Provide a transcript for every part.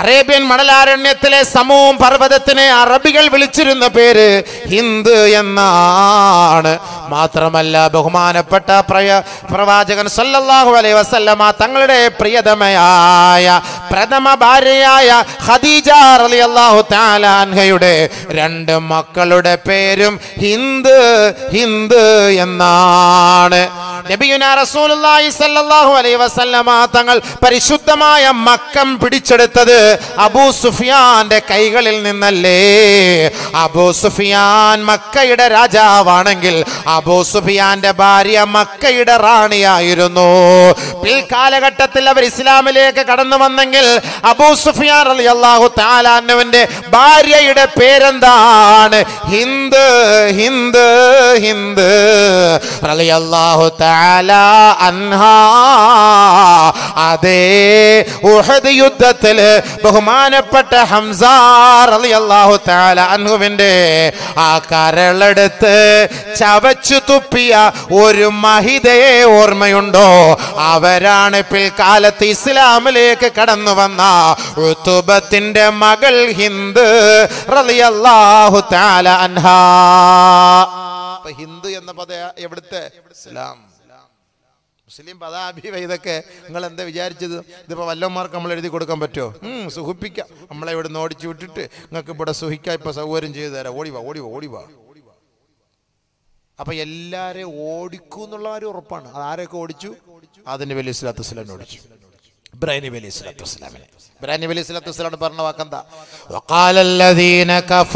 Arabian മണലാരണ്യത്തിലെ സമൂഹം പർവ്വതത്തിനെ അറബികൾ വിളിച്ചിരുന്ന പേര് ഹിന്ദ് എന്നാണ് മാത്രമല്ല ബഹുമാനപ്പെട്ട പ്രയ പ്രവാചകൻ സല്ലല്ലാഹു അലൈഹി വസല്ലമ തങ്ങളുടെ പ്രിയതമയായ പ്രഥമ ഭാര്യയായ ഖദീജ റളിയല്ലാഹു തആല അൻഹയുടെ രണ്ട് മക്കളുടെ പേരും ഹിന്ദ് ഹിന്ദ് എന്നാണ് നബിയുന റസൂലുള്ളാഹി സ്വല്ലല്ലാഹു അലൈഹി വസല്ലമ തങ്ങൾ പരിശുദ്ധമായ മക്കം പിടിച്ചെടുത്തത് അബൂ സുഫിയാന്റെ കൈകളിൽ നിന്നല്ലേ അബൂ സുഫിയാൻ മക്കയുടെ രാജാവാണെങ്കിൽ അബൂ സുഫിയാന്റെ ഭാര്യ മക്കയുടെ റാണിയായിരുന്നു പിൽക്കാലഘട്ടത്തിൽ അവർ ഇസ്ലാമിലേക്ക് കടന്നു വന്നെങ്കിൽ അബൂ സുഫിയാൻ റളിയല്ലാഹു തആലാനുവിന്റെ ഭാര്യയുടെ പേരെന്താണ് ഹിന്ദ് ഹിന്ദ് ഹിന്ദ് റളിയല്ലാഹു തആല അൻഹാ അതേ ഉഹദ് യുദ്ധത്തില് ബഹുമാനപ്പെട്ട ഹംസ റളിയല്ലാഹു തആല അൻഹുവിന്റെ ആ കരളെടുത്ത് ചവച്ചു തുപ്പിയ ഒരു മഹിതയെ ഓർമ്മയുണ്ടോ അവരാണ് പിൽക്കാലത്ത് ഇസ്ലാമിലേക്ക് കടന്നു വന്ന ഉത്തുബത്തിന്റെ മകൾ ഹിന്ദ് റളിയല്ലാഹു തആല അൻഹാ അപ്പൊ ഹിന്ദു എന്ന പദ എവിടുത്തെ ഇസ്ലാം മുസ്ലിം പദാഭിവ ഇതൊക്കെ നിങ്ങൾ എന്താ വിചാരിച്ചത് ഇതിപ്പോ വല്ലന്മാർക്ക് നമ്മൾ എഴുതി കൊടുക്കാൻ പറ്റുമോ ഉം, സുഖിപ്പിക്കാം നമ്മളെ ഇവിടെ നിന്ന് ഓടിച്ചു വിട്ടിട്ട് നിങ്ങൾക്ക് ഇവിടെ സുഖിക്കാൻ ഇപ്പൊ സൗകര്യം ചെയ്തു തരാം ഓടിവാ ഓടിവാ ഓടിവാ അപ്പൊ എല്ലാരെയും ഓടിക്കൂ എന്നുള്ള ഒരു ഉറപ്പാണ് അത് ആരൊക്കെ ഓടിച്ചു അതിന് വലിയ ഇസ്ലാത്തു വസ്സലാമിനെ ഓടിച്ചു ഇബ്രാഹിം നബി അലൈഹി സ്വലാത്തു വസ്സലാമിനെ ഇബ്രാഹിം നബി അലൈഹി സ്വലാത്തു വസ്സലാം പറഞ്ഞ വാക്കെന്താ وقال الذين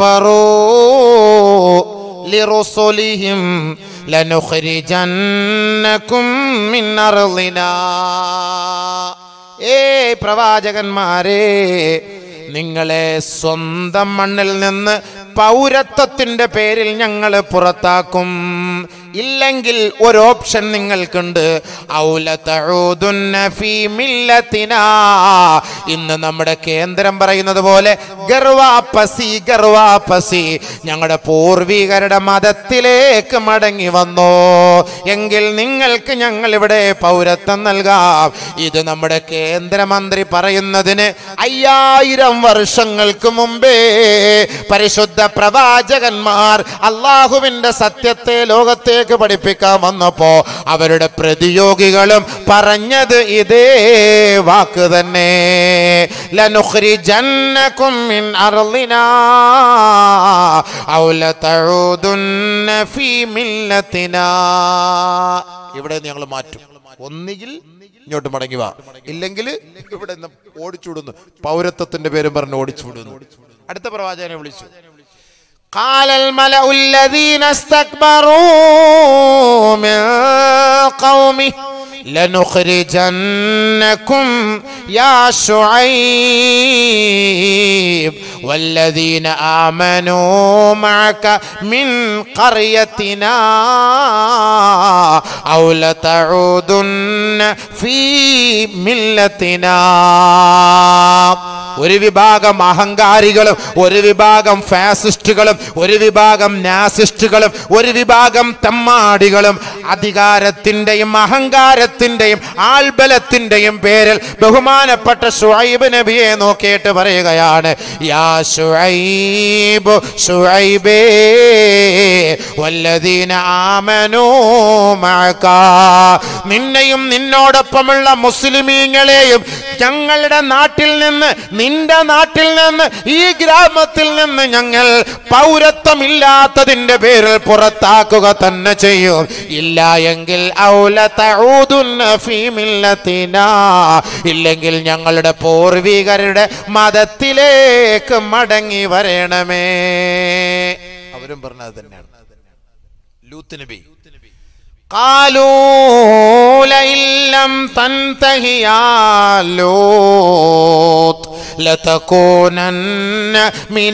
كفروا لرسلهم لنخرجنكم من أرضنا ഏയ് പ്രവാചകന്മാരെ നിങ്ങളെ സ്വന്തം മണ്ണിൽ നിന്ന് പൗരത്വത്തിന്റെ പേരിൽ ഞങ്ങൾ പുറത്താക്കും ഇല്ലെങ്കിൽ ഒരു ഓപ്ഷൻ നിങ്ങൾക്കുണ്ട് ഔല തഊദുന്ന ഫീ മില്ലത്തിനാ. ഇന്ന് നമ്മുടെ കേന്ദ്രം പറയുന്നത് പോലെ ഗർവാപ്പസി ഗർവാപ്പസി ഞങ്ങളുടെ പൂർവികരുടെ മതത്തിലേക്ക് മടങ്ങി വന്നോ എങ്കിൽ നിങ്ങൾക്ക് ഞങ്ങൾ ഇവിടെ പൗരത്വം നൽകാം ഇത് നമ്മുടെ കേന്ദ്രമന്ത്രി പറയുന്നതിന് അയ്യായിരം വർഷങ്ങൾക്ക് മുമ്പേ പരിശുദ്ധ പ്രവാചകന്മാർ അള്ളാഹുവിന്റെ സത്യത്തെ ലോകത്തേക്ക് പഠിപ്പിക്കാൻ വന്നപ്പോ അവരുടെ പ്രതിയോഗികളും പറഞ്ഞത് ഇതേ വാക്ക് തന്നെ ലനുഖ്രിജന്നകും മിൻ അർളിനാ ഔ ലതഊദുന്ന ഫീ മില്ലത്തിനാ ഇവിടെ ഞങ്ങൾ മാറ്റും ഒന്നുകിൽ ഇങ്ങോട്ട് മടങ്ങി വാ ഇല്ലെങ്കിൽ ഇവിടെ നിന്ന് ഓടിച്ചുവിടുന്നു പൗരത്വത്തിന്റെ പേരും പറഞ്ഞ് ഓടിച്ചുവിടുന്നു അടുത്ത പ്രവാചകനെ വിളിച്ചു قال الملأ الذين استكبروا من قومه لنخرجنكم يا شعيب والذين آمنوا معك من قريتنا أو لتعودن في ملتنا ഒരു വിഭാഗം അഹങ്കാരികളും ഒരു വിഭാഗം ഫാസിസ്റ്റുകളും ഒരു വിഭാഗം നാസിസ്റ്റുകളും ഒരു വിഭാഗം തമ്മാടികളും അധികാരത്തിന്റെയും അഹങ്കാരത്തിന്റെയും ആൾബലത്തിന്റെയും പേരിൽ ബഹുമാനപ്പെട്ട ഷുഐബ് നബിയെ നോക്കിയിട്ട് പറയുകയാണ് യാ ഷുഐബ് ഷുഐബേ വല്ലദീന ആമനൂ മഅക നിന്നെയും നിന്നോടൊപ്പമുള്ള മുസ്ലിമീങ്ങളെയും ഞങ്ങളുടെ നാട്ടിൽ നിന്ന് നിന്റെ നാട്ടിൽ നിന്ന് ഈ ഗ്രാമത്തിൽ നിന്ന് ഞങ്ങൾ പൗരത്വമില്ലാത്തതിന്റെ പേരിൽ പുറത്താക്കുക തന്നെ ചെയ്യും ഇല്ല എങ്കിൽ ഔല തഊദുന്ന ഫീ മില്ലത്തിനാ. ഇല്ലെങ്കിൽ ഞങ്ങളുടെ പൂർവികരുടെ മതത്തിലേക്ക് മടങ്ങി വരണമേ അവരും പറഞ്ഞത് തന്നെയാണ് ലൂത്ത് നബി قالوا لئن لم تنته يا لوط لتكونن من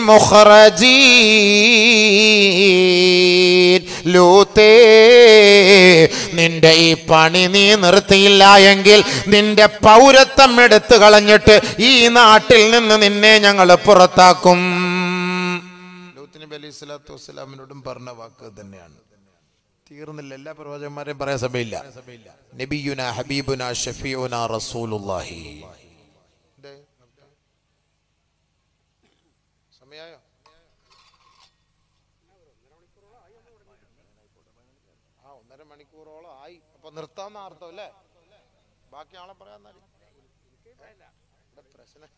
المخرجين ലൂത്തേ നിന്റെ ഈ പണി നീ നിർത്തിയില്ല എങ്കിൽ നിന്റെ പൗരത്വം എടുത്തു കളഞ്ഞിട്ട് ഈ നാട്ടിൽ നിന്ന് നിന്നെ ഞങ്ങൾ പുറത്താക്കും ലൂത്ത് നബി അലൈഹി സ്വലാത്തു വസ്സലാമിനോടും പറഞ്ഞ വാക്ക് തന്നെയാണ് തീർന്നില്ല എല്ലാ പ്രവാചകന്മാരെയും പറയാൻ സഭയില്ല നബിയുന ഹബീബുന ഷഫീഉന റസൂലുള്ളാഹി സമയായോ ആ ഒന്നര മണിക്കൂറോളം ആയി അപ്പൊ നിർത്താവുന്ന അർത്ഥം അല്ലേ ബാക്കി ആളെ പറയാൻ പ്രശ്നം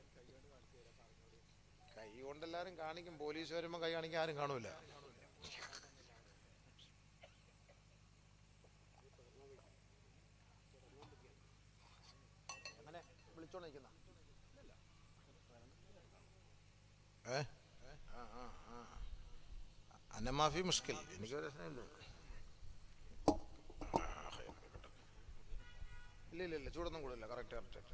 കൈ കൊണ്ട് എല്ലാരും കാണിക്കും പോലീസ് വരുമ്പോ കൈ കാണിക്കാൻ ആരും കാണൂല അങ്ങനെ വിളിച്ചോണ്ട് നിൽക്കുന്ന ഏ ആ ആ ആ അന്നമാഫി മുഷ്കിൽ എനിക്ക് പ്രശ്നമില്ല ഇല്ല ഇല്ല ഇല്ല ചൂടൊന്നും കൂടില്ല കറക്റ്റ് കറക്റ്റ്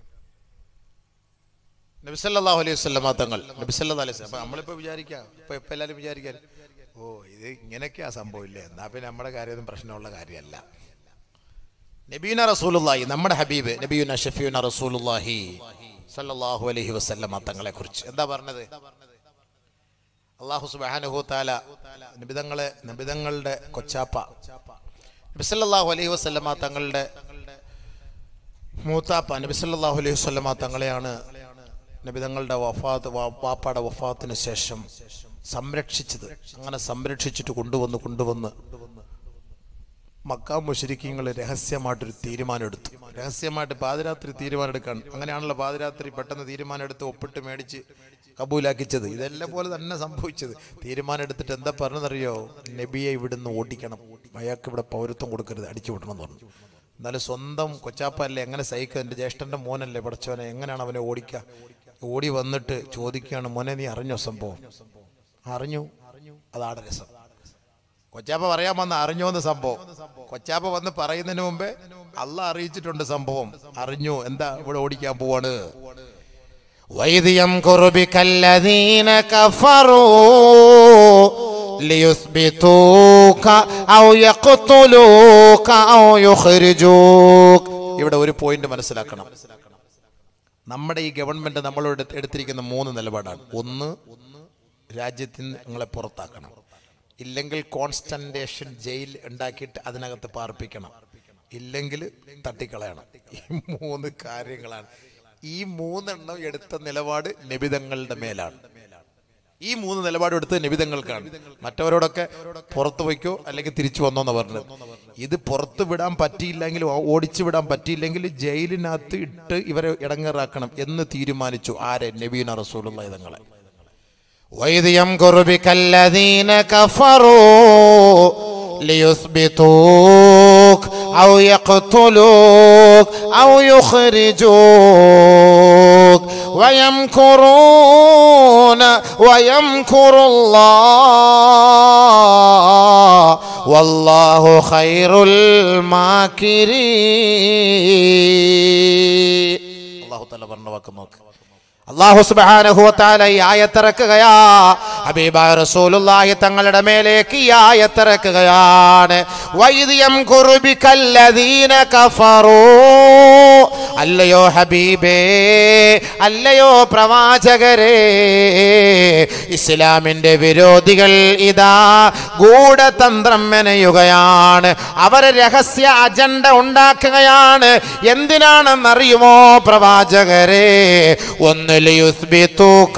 നബിസല്ലാഹു അലൈഹി വസ്ലമ തങ്ങൾ നബിസല്ലാ അലൈഹി സ്വലം അപ്പൊ നമ്മളിപ്പോ വിചാരിക്കാം ഇപ്പൊ ഇപ്പൊ എല്ലാരും വിചാരിക്കാൻ ഓ ഇത് ഇങ്ങനെയൊക്കെയാ സംഭവം ഇല്ലേ എന്നാ പിന്നെ നമ്മുടെ കാര്യമൊന്നും പ്രശ്നമുള്ള കാര്യമല്ല നബീന റസൂലുള്ളാഹി നമ്മുടെ ഹബീബ് നബിയുന ഷഫീന റസൂലുള്ളാഹി സല്ലല്ലാഹു അലൈഹി വസല്ലമ തങ്ങളെ കുറിച്ച് എന്താ പറഞ്ഞത് അള്ളാഹു സുബ്ഹാനഹു തആല നബിതങ്ങളെ നബിതങ്ങളുടെ കൊച്ചാപ്പ നബി സല്ലല്ലാഹു അലൈഹി വസല്ലമ തങ്ങളുടെ മൂത്താപ്പ നബി സല്ലല്ലാഹു അലൈഹി വസല്ലമ തങ്ങളെയാണ് നബിതങ്ങളുടെ വഫാത്ത് വാ- വാപ്പാടെ വഫാത്തിന് ശേഷം സംരക്ഷിച്ചത് അങ്ങനെ സംരക്ഷിച്ചിട്ട് കൊണ്ടുവന്ന് കൊണ്ടുവന്ന് മക്ക മുഷരിക്കങ്ങൾ രഹസ്യമായിട്ടൊരു തീരുമാനം എടുത്തു രഹസ്യമായിട്ട് പാതിരാത്രി തീരുമാനം എടുക്കാൻ അങ്ങനെയാണല്ലോ പാതിരാത്രി പെട്ടെന്ന് തീരുമാനം എടുത്ത് ഒപ്പിട്ട് മേടിച്ച് കബൂലാക്കിച്ചത് ഇതെല്ലാം പോലെ തന്നെ സംഭവിച്ചത് തീരുമാനം എടുത്തിട്ട് എന്താ പറഞ്ഞതറിയോ നബിയെ ഇവിടുന്ന് ഓടിക്കണം അയാൾക്ക് ഇവിടെ പൗരത്വം കൊടുക്കരുത് അടിച്ചു വിടണം എന്ന് പറഞ്ഞു എന്നാലും സ്വന്തം കൊച്ചാപ്പല്ലേ എങ്ങനെ സഹിക്കുക എൻ്റെ ജ്യേഷ്ഠൻ്റെ മോനല്ലേ പഠിച്ചവനെ എങ്ങനെയാണ് അവനെ ഓടിക്കുക ഓടി വന്നിട്ട് ചോദിക്കുകയാണ് മോനെ നീ അറിഞ്ഞോ സംഭവം അറിഞ്ഞു അതാണ് രസം കൊച്ചാപ്പ പറയാൻ വന്ന അറിഞ്ഞോ എന്ന് സംഭവം കൊച്ചാപ്പ വന്ന് പറയുന്നതിന് മുമ്പേ അല്ല അറിയിച്ചിട്ടുണ്ട് സംഭവം അറിഞ്ഞു എന്താ ഇവിടെ ഓടിക്കാൻ പോവാണ് وإذ يمكر بك الذين كفروا ليثبتوك أو يقتلوك أو يخرجوك ഇവിടെ ഒരു പോയിന്റ് മനസ്സിലാക്കണം നമ്മുടെ ഈ ഗവൺമെന്റ് നമ്മളോട് എടുത്ത് എടുത്തിരിക്കുന്ന മൂന്ന് നിലപാടാണ് ഒന്ന് രാജ്യത്തിൽ നിന്ന് നിങ്ങളെ പുറത്താക്കണം ഇല്ലെങ്കിൽ കോൺസ്റ്റന്റേഷൻ ജയിൽ ഉണ്ടാക്കിയിട്ട് അതിനകത്ത് പാർപ്പിക്കണം ഇല്ലെങ്കിൽ തട്ടിക്കളയണം ഈ മൂന്ന് കാര്യങ്ങളാണ് ഈ മൂന്നെണ്ണം എടുത്ത നിലപാട് നിബിതങ്ങളുടെ മേലാണ് ഈ മൂന്ന് നിലപാട് എടുത്ത് നിബിതങ്ങൾക്കാണ് മറ്റവരോടൊക്കെ പുറത്തു വയ്ക്കോ അല്ലെങ്കിൽ തിരിച്ചു വന്നോ എന്ന് പറഞ്ഞത് ഇത് പുറത്ത് വിടാൻ പറ്റിയില്ലെങ്കിൽ ഓ- ഓടിച്ചു വിടാൻ പറ്റിയില്ലെങ്കിൽ ജയിലിനകത്ത് ഇട്ട് ഇവരെ ഇടങ്ങേറാക്കണം എന്ന് തീരുമാനിച്ചു ആരെ നബീന റസൂലുള്ള ഇതങ്ങളെ وإذ يمكر بك الذين كفروا ليثبتوك أو يقتلوك أو يخرجوك ويمكرون ويمكر الله والله خير الماكرين അള്ളാഹു തല പറഞ്ഞ വാക്ക് നോക്ക് അള്ളാഹു സുബ്ഹാനഹു വതആല ഈ ആയത്തിറക്കുകയാ ഹബീബായ റസൂലുള്ളാഹി തങ്ങളുടെ മേലേക്ക് ഈ ആയത്തിറക്കുകയാണ് വൈദ് യംകുറു ബികല്ലദീന കഫറൂ അല്ലയോ ഹബീബേ അല്ലയോ പ്രവാചകരേ ഇസ്ലാമിന്റെ വിരോധികൾ ഇതാ ഗൂഢതന്ത്രം മെനയുകയാണ് അവർ രഹസ്യ അജണ്ട ഉണ്ടാക്കുകയാണ് എന്തിനാണെന്നറിയുമോ പ്രവാചകരെ ഒന്നിൽ യുസ്ബിത്തൂക്ക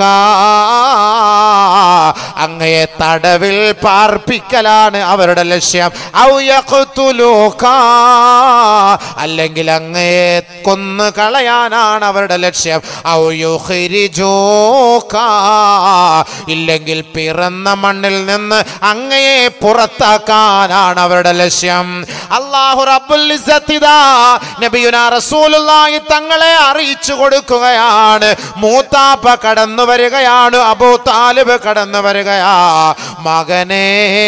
അങ്ങയെ തടവിൽ പാർപ്പിക്കലാണ് അവരുടെ ലക്ഷ്യം ഔ യഖ്തുലൂക അല്ലെങ്കിൽ അങ്ങയെ കൊന്നു കളയാനാണ് അവരുടെ ലക്ഷ്യം ഔ യുഖ്രിജൂക ഇല്ലെങ്കിൽ പിറന്ന മണ്ണിൽ നിന്ന് അങ്ങയെ പുറത്താക്കാനാണ് അവരുടെ ലക്ഷ്യം അള്ളാഹു റബ്ബുൽ ഇസ്സത്ത് ഇതാ നബിയുനാ റസൂലുള്ളാഹി തങ്ങളെ അറിയിച്ചു കൊടുക്കുകയാണ് മൂത്താപ്പ കടന്നു വരികയാണ് അബൂ താലിബ് കടന്നു വരികയാ മകനേ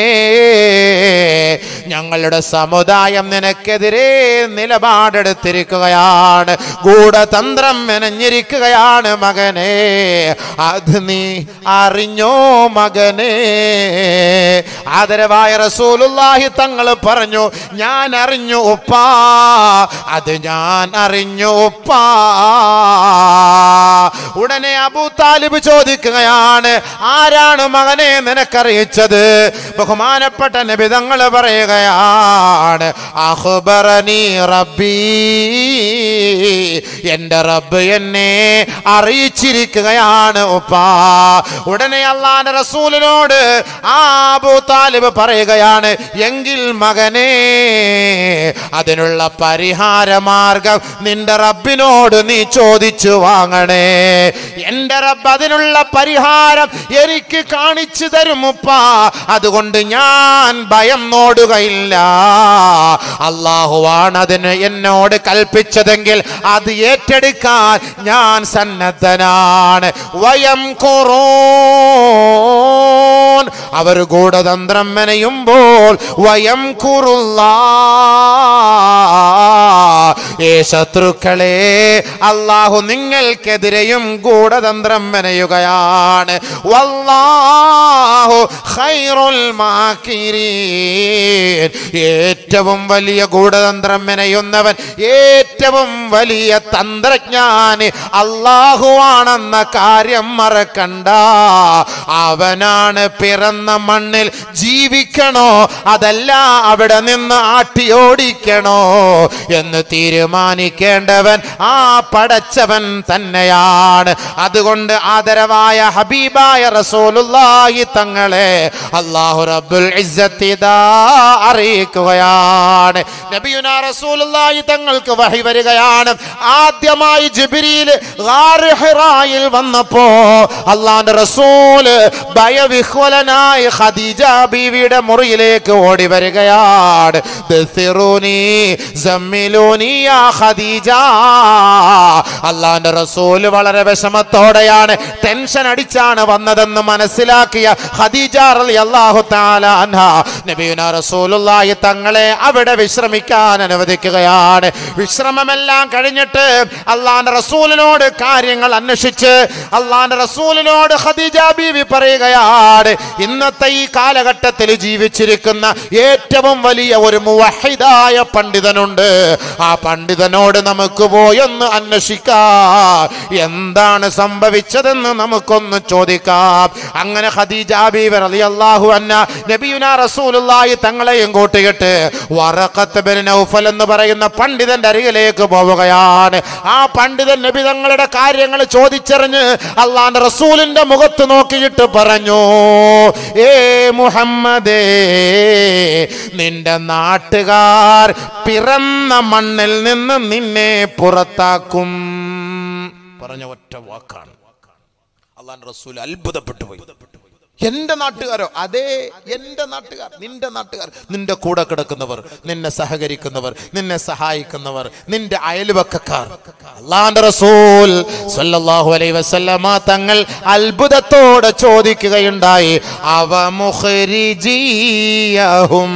ഞങ്ങളുടെ സമുദായം നിനക്കെതിരെ നിലപാടെടുത്തിരിക്കുകയാണ് ഗൂഢതന്ത്രം മെനഞ്ഞിരിക്കുകയാണ് മകനെ അത് നീ അറിഞ്ഞോ മകനെ ആദരവായ റസൂലുള്ളാഹി തങ്ങൾ പറഞ്ഞു ഞാൻ അറിഞ്ഞു ഉപ്പാ അത് ഞാൻ അറിഞ്ഞു ഉപ്പാ ഉടനെ അബൂ താലിബ് ചോദിക്കുകയാണ് ആരാണ് മകനെ നിനക്കറിയിച്ചത് ബഹുമാനപ്പെട്ട നബിതങ്ങൾ പറയുക പറയുകയാണ് അഹ്ബറനി റബ്ബി എന്റെ റബ്ബ് എന്നെ അറിയിച്ചിരിക്കുകയാണ് ഉപ്പാ ഉടനെ അള്ളാന്റെ റസൂലിനോട് ആ അബൂ താലിബ് പറയുകയാണ് എങ്കിൽ മകനെ അതിനുള്ള പരിഹാര മാർഗം നിന്റെ റബ്ബിനോട് നീ ചോദിച്ചു വാങ്ങണേ എന്റെ റബ്ബ് അതിനുള്ള പരിഹാരം എനിക്ക് കാണിച്ചു തരും ഉപ്പ അതുകൊണ്ട് ഞാൻ ഭയം നോടുകയില്ല അള്ളാഹുവാണ് അതിന് എന്നോട് കൽപ്പിച്ചതെങ്കിൽ അത് ഏറ്റെടുക്കാൻ ഞാൻ സന്നദ്ധനാണ് വയം കുറോൻ അവർ ഗൂഢതന്ത്രം മെനയുമ്പോൾ വയം കുറുള്ള ഏ ശത്രുക്കളെ അള്ളാഹു നിങ്ങൾക്കെതിരെയും ഗൂഢതന്ത്രം മെനയുകയാണ് വല്ലാഹു ഖൈറുൽ മാക്കിരീൻ ഏറ്റവും വലിയ ഗൂഢതന്ത്രം മെനയുന്നവൻ ഏറ്റവും വലിയ തന്ത്രജ്ഞാനി അള്ളാഹുവാണെന്ന കാര്യം മറക്കണ്ട അവനാണ് പിറന്ന മണ്ണിൽ ജീവിക്കണോ അതല്ല അവിടെ നിന്ന് ആട്ടിയോടിക്കണോ എന്ന് തീരുമാനിക്കേണ്ടവൻ ആ പടച്ചവൻ തന്നെയാണ് അതുകൊണ്ട് ആദരവായ ഹബീബായ റസൂലുള്ളാഹി തങ്ങളെ അള്ളാഹു റബ്ബുൽ ഇസ്സത്ത് ഇതാ അറിയിക്കുകയാണ് നബിയുനാ റസൂലുള്ളാഹി തങ്ങൾക്ക് വഹി വരികയാണ് ആദ്യമായി ജിബ്രീൽ ഗാർ ഹിറായിൽ വന്നപ്പോ അള്ളാന്റെ റസൂല് ഭയവിഹ്വലനായ ഖദീജ ബീവിയുടെ മുറിയിലേക്ക് ഓടി വരികയാണ് ദസിറൂനി സമ്മിലൂനി യാ ഖദീജ അള്ളാന്റെ റസൂല് വളരെ വിഷമത്തോടെയാണ് ടെൻഷൻ അടിച്ചാണ് വന്നതെന്ന് മനസ്സിലാക്കിയ ഖദീജ റളിയല്ലാഹു തആല അൻഹ നബിയുന റസൂലുള്ളാഹി തങ്ങളെ അവിടെ വിശ്രമിക്കാൻ അനുവദിക്കുകയാണ് വിശ്രമമെല്ലാം കഴിഞ്ഞിട്ട് അള്ളാന്റെ റസൂലിനോട് കാര്യങ്ങൾ അന്വേഷിച്ച് അള്ളാന്റെ റസൂലിനോട് ഖദീജ ബീവി പറയുകയാണ് ഇന്നത്തെ ഈ കാലഘട്ടത്തിൽ ജീവിച്ചിരിക്കുന്ന ഏറ്റവും വലിയ ഒരു മുവഹിദായ പണ്ഡിതനുണ്ട് ആ പണ്ഡിതനോട് നമുക്ക് പോയൊന്ന് അന്വേഷിക്കാം എന്താണ് സംഭവിച്ചതെന്ന് നമുക്കൊന്ന് ചോദിക്കാം അങ്ങനെ ഖദീജ ബീവി റളിയല്ലാഹു അൻഹ നബിയുന റസൂലുള്ളാഹി തങ്ങളെയും കൂട്ടിയിട്ട് വറഖത്ത് ബിൻ നൗഫൽ എന്ന് പറയുന്ന പണ്ഡിതന്റെ അരികിലേക്ക് പോവുകയാണ് ആ പണ്ഡിതൻ നബി തങ്ങളുടെ കാര്യങ്ങൾ ചോദിച്ചറിഞ്ഞ് അള്ളാന്റെ റസൂലിന്റെ മുഖത്ത് നോക്കിയിട്ട് പറഞ്ഞു ഏ മുഹമ്മദേ നിന്റെ നാട്ടുകാർ പിറന്ന മണ്ണിൽ നിന്ന് നിന്നെ പുറത്താക്കും പറഞ്ഞ ഒറ്റ വാക്കാണ് അള്ളാൻ റസൂൽ അത്ഭുതപ്പെട്ടു പോയി എന്റെ നാട്ടുകാരോ അതേ എന്റെ നാട്ടുകാർ നിന്റെ നാട്ടുകാർ നിന്റെ കൂടെ കിടക്കുന്നവർ നിന്നെ സഹകരിക്കുന്നവർ നിന്നെ സഹായിക്കുന്നവർ നിന്റെ അയൽവക്കക്കാർ അള്ളാന്റെ റസൂൽ സല്ലല്ലാഹു അലൈഹി വസല്ലമ തങ്ങൾ അത്ഭുതത്തോടെ ചോദിക്കുകയുണ്ടായി അവ മുഖരിജിയഹും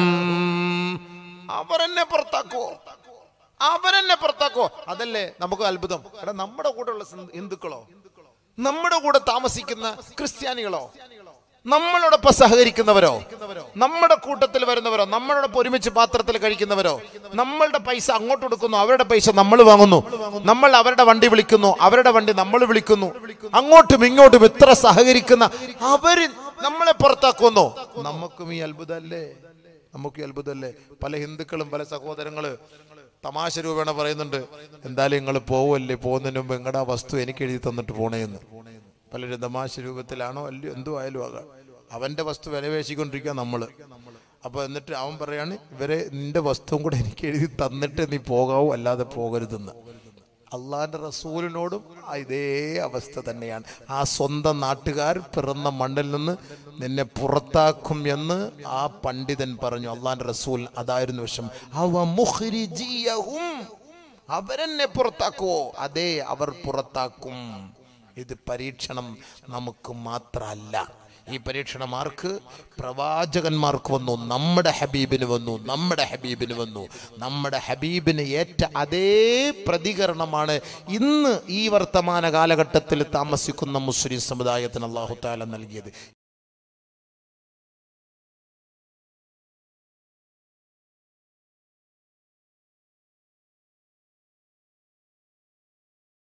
അവരെന്നെ പുറത്താക്കുവോ അവരെന്നെ പുറത്താക്കോ അതല്ലേ നമുക്ക് അത്ഭുതം എടാ നമ്മുടെ കൂടെയുള്ള സിന്ധു- ഹിന്ദുക്കളോ നമ്മുടെ കൂടെ താമസിക്കുന്ന ക്രിസ്ത്യാനികളോ നമ്മളോടൊപ്പം സഹകരിക്കുന്നവരോ നമ്മുടെ കൂട്ടത്തിൽ വരുന്നവരോ നമ്മളോടൊപ്പം ഒരുമിച്ച് പാത്രത്തിൽ കഴിക്കുന്നവരോ നമ്മളുടെ പൈസ അങ്ങോട്ട് കൊടുക്കുന്നു അവരുടെ പൈസ നമ്മൾ വാങ്ങുന്നു നമ്മൾ അവരുടെ വണ്ടി വിളിക്കുന്നു അവരുടെ വണ്ടി നമ്മൾ വിളിക്കുന്നു അങ്ങോട്ടും ഇങ്ങോട്ടും ഇത്ര സഹകരിക്കുന്ന അവര് നമ്മളെ പുറത്താക്കുന്നു നമുക്കും ഈ അത്ഭുതമല്ലേ നമുക്ക് ഈ അത്ഭുതമല്ലേ പല ഹിന്ദുക്കളും പല സഹോദരങ്ങള് തമാശ രൂപേണ പറയുന്നുണ്ട് എന്തായാലും നിങ്ങൾ പോവല്ലേ പോകുന്നതിന് മുമ്പ് നിങ്ങളുടെ ആ വസ്തു എനിക്ക് എഴുതി തന്നിട്ട് പോണേന്ന് പലരും തമാശ രൂപത്തിലാണോ അല്ലയോ എന്തോ ആയാലും ആകാം അവന്റെ വസ്തു വിലവേശിക്കൊണ്ടിരിക്കുക നമ്മള് അപ്പൊ എന്നിട്ട് അവൻ പറയാണ് ഇവരെ നിന്റെ വസ്തുവും കൂടെ എനിക്ക് എഴുതി തന്നിട്ട് നീ പോകാവൂ അല്ലാതെ പോകരുതെന്ന് അള്ളാന്റെ റസൂലിനോടും ആ ഇതേ അവസ്ഥ തന്നെയാണ് ആ സ്വന്തം നാട്ടുകാർ പിറന്ന മണ്ണിൽ നിന്ന് നിന്നെ പുറത്താക്കും എന്ന് ആ പണ്ഡിതൻ പറഞ്ഞു അള്ളാന്റെ റസൂൽ അതായിരുന്നു വിഷം അവ മുഖ്രിജിയഹും അവരെന്നെ പുറത്താക്കുവോ അതെ അവർ പുറത്താക്കും ഇത് പരീക്ഷണം നമുക്ക് മാത്രമല്ല ഈ പരീക്ഷണം ആർക്ക് പ്രവാചകന്മാർക്ക് വന്നു നമ്മുടെ ഹബീബിന് വന്നു നമ്മുടെ ഹബീബിന് വന്നു നമ്മുടെ ഹബീബിന് ഏറ്റ അതേ പ്രതികരണമാണ് ഇന്ന് ഈ വർത്തമാന കാലഘട്ടത്തിൽ താമസിക്കുന്ന മുസ്ലിം സമുദായത്തിന് അള്ളാഹു താല നൽകിയത്